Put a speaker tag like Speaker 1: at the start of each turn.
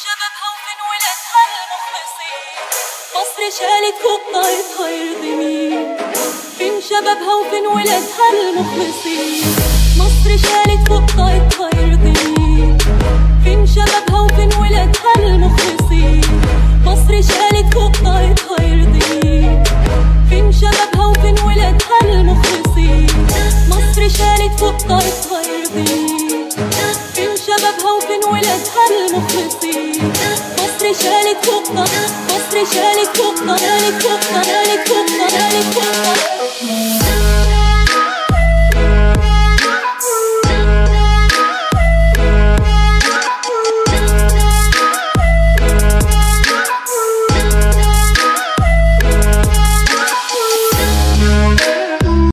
Speaker 1: شبابها وفين ولادها المخلصين مصر شالت قطايفها يرضي مين فين شبابها وفين ولادها المخلصين مصر شالت